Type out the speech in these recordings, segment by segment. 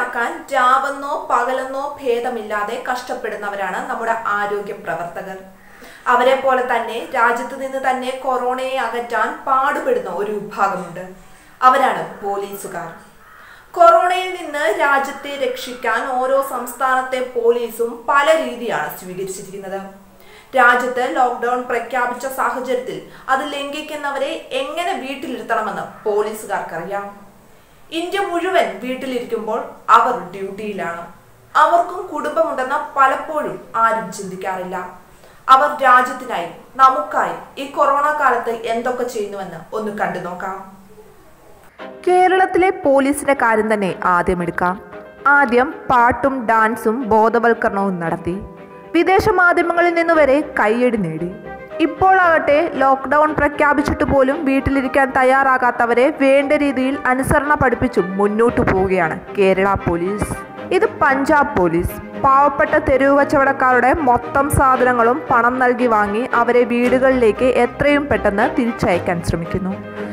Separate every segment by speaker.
Speaker 1: കാക്കാൻ രാവെന്നോ പകലെന്നോ ഭേദമില്ലാതെ കഷ്ടപ്പെടുന്നവരാണ് നമ്മുടെ ആരോഗ്യ പ്രവർത്തകർ അവരെ പോലെ തന്നെ രാജ്യത്ത് നിന്ന് തന്നെ കൊറോണയെ അകറ്റാൻ പാടുപെടുന്ന ഒരു വിഭാഗമുണ്ട് അവരാണ് പോലീസുകാർ കൊറോണയിൽ നിന്ന് രാജ്യത്തെ രക്ഷിക്കാൻ ഓരോ സംസ്ഥാനത്തെ പോലീസും പല രീതിയാണ് സ്വീകരിച്ചിരിക്കുന്നത് രാജ്യത്ത് ലോക്ക്ഡൌൺ പ്രഖ്യാപിച്ച സാഹചര്യത്തിൽ അത് ലംഘിക്കുന്നവരെ എങ്ങനെ വീട്ടിലിരുത്തണമെന്ന് പോലീസുകാർക്കറിയാം ഇന്ത്യ മുഴുവൻ വീട്ടിലിരിക്കുമ്പോൾ അവർ ഡ്യൂട്ടിയിലാണ് അവർക്കും കുടുംബമുണ്ടെന്ന് പലപ്പോഴും ആരും ചിന്തിക്കാറില്ല അവർ രാജ്യത്തിനായി നമുക്കായി ഈ കൊറോണ കാലത്ത് എന്തൊക്കെ ചെയ്യുന്നുവെന്ന് ഒന്ന് കണ്ടു നോക്കാം കേരളത്തിലെ പോലീസിന്റെ കാര്യം തന്നെ ആദ്യം എടുക്കാം ആദ്യം പാട്ടും ഡാൻസും ബോധവൽക്കരണവും നടത്തി വിദേശ മാധ്യമങ്ങളിൽ നിന്ന് വരെ കയ്യടി നേടി ഇപ്പോഴാകട്ടെ ലോക്ക്ഡൗൺ പ്രഖ്യാപിച്ചിട്ട് പോലും വീട്ടിലിരിക്കാൻ തയ്യാറാകാത്തവരെ വേണ്ട രീതിയിൽ അനുസരണ പഠിപ്പിച്ചും മുന്നോട്ടു പോവുകയാണ് കേരള പോലീസ് ഇത് പഞ്ചാബ് പോലീസ് പാവപ്പെട്ട തെരുവ് കച്ചവടക്കാരുടെ മൊത്തം സാധനങ്ങളും പണം നൽകി വാങ്ങി അവരെ വീടുകളിലേക്ക് എത്രയും പെട്ടെന്ന് തിരിച്ചയക്കാൻ ശ്രമിക്കുന്നു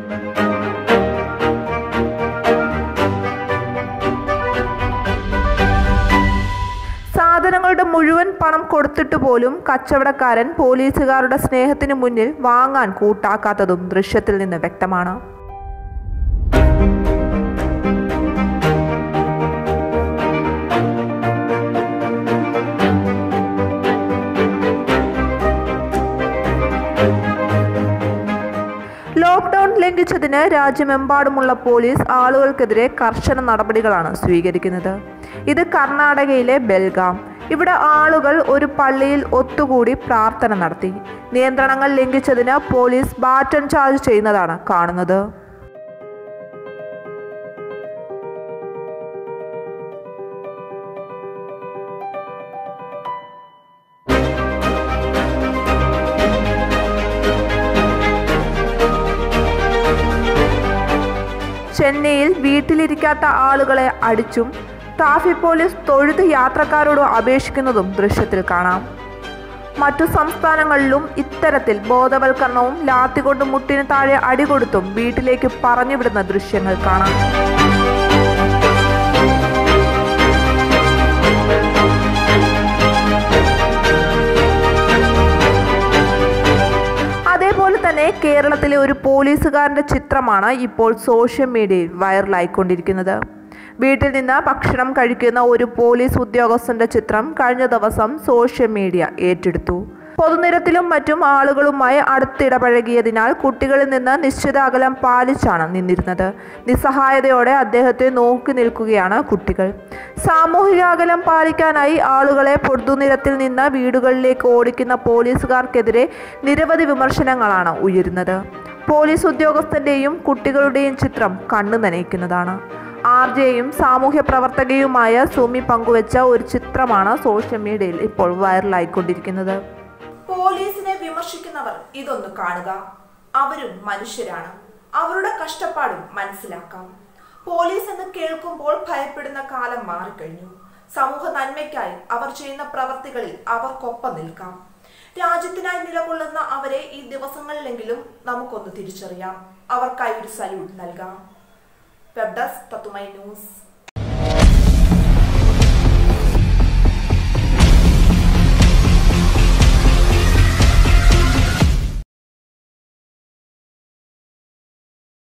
Speaker 1: സാധനങ്ങളുടെ മുഴുവൻ പണം കൊടുത്തിട്ട് പോലും കച്ചവടക്കാരൻ പോലീസുകാരുടെ സ്നേഹത്തിന് മുന്നിൽ വാങ്ങാൻ കൂട്ടാക്കാത്തതും ദൃശ്യത്തിൽ നിന്ന് വ്യക്തമാണ് ലോക്ക്ഡൌൺ ലംഘിച്ചതിന് രാജ്യമെമ്പാടുമുള്ള പോലീസ് ആളുകൾക്കെതിരെ കർശന നടപടികളാണ് സ്വീകരിക്കുന്നത് ഇത് കർണാടകയിലെ ബെൽഗാം ഇവിടെ ആളുകൾ ഒരു പള്ളിയിൽ ഒത്തുകൂടി പ്രാർത്ഥന നടത്തി നിയന്ത്രണങ്ങൾ ലംഘിച്ചതിന് പോലീസ് ബാറ്റൺ ചാർജ് ചെയ്യുന്നതാണ് കാണുന്നത് ചെന്നൈയിൽ വീട്ടിലിരിക്കാത്ത ആളുകളെ അടിച്ചും ട്രാഫിക് പോലീസ് തൊഴുത് യാത്രക്കാരോട് അപേക്ഷിക്കുന്നതും ദൃശ്യത്തിൽ കാണാം മറ്റു സംസ്ഥാനങ്ങളിലും ഇത്തരത്തിൽ ബോധവൽക്കരണവും ലാത്തികൊണ്ട് മുട്ടിന് താഴെ അടികൊടുത്തും വീട്ടിലേക്ക് പറഞ്ഞുവിടുന്ന ദൃശ്യങ്ങൾ കാണാം അതേപോലെ തന്നെ കേരളത്തിലെ ഒരു പോലീസുകാരന്റെ ചിത്രമാണ് ഇപ്പോൾ സോഷ്യൽ മീഡിയയിൽ വൈറലായിക്കൊണ്ടിരിക്കുന്നത് വീട്ടിൽ നിന്ന് ഭക്ഷണം കഴിക്കുന്ന ഒരു പോലീസ് ഉദ്യോഗസ്ഥന്റെ ചിത്രം കഴിഞ്ഞ ദിവസം സോഷ്യൽ മീഡിയ ഏറ്റെടുത്തു പൊതുനിരത്തിലും മറ്റും ആളുകളുമായി അടുത്തിടപഴകിയതിനാൽ കുട്ടികളിൽ നിന്ന് നിശ്ചിത അകലം പാലിച്ചാണ് നിന്നിരുന്നത് നിസ്സഹായതയോടെ അദ്ദേഹത്തെ നോക്കി നിൽക്കുകയാണ് കുട്ടികൾ സാമൂഹിക അകലം പാലിക്കാനായി ആളുകളെ പൊതുനിരത്തിൽ നിന്ന് വീടുകളിലേക്ക് ഓടിക്കുന്ന പോലീസുകാർക്കെതിരെ നിരവധി വിമർശനങ്ങളാണ് ഉയരുന്നത് പോലീസ് ഉദ്യോഗസ്ഥന്റെയും കുട്ടികളുടെയും ചിത്രം കണ്ണു നനയിക്കുന്നതാണ് ആർ ജെയും സാമൂഹ്യ പ്രവർത്തകയുമായ സുമി പങ്കുവച്ച ഒരു ചിത്രമാണ് സോഷ്യൽ മീഡിയയിൽ ഇപ്പോൾ വൈറലായിക്കൊണ്ടിരിക്കുന്നത് പോലീസിനെ വിമർശിക്കുന്നവർ ഇതൊന്ന് കാണുക അവരും മനുഷ്യരാണ് അവരുടെ കഷ്ടപ്പാടും മനസ്സിലാക്കാം പോലീസ് എന്ന് കേൾക്കുമ്പോൾ ഭയപ്പെടുന്ന കാലം മാറിക്കഴിഞ്ഞു സമൂഹ നന്മയ്ക്കായി അവർ ചെയ്യുന്ന പ്രവർത്തികളിൽ അവർക്കൊപ്പം നിൽക്കാം രാജ്യത്തിനായി നിലകൊള്ളുന്ന അവരെ ഈ ദിവസങ്ങളിലെങ്കിലും നമുക്കൊന്ന് തിരിച്ചറിയാം അവർക്കായി ഒരു സല്യൂട്ട് നൽകാം വെബ് ഡെസ്ക് തത്തുമൈ ന്യൂസ്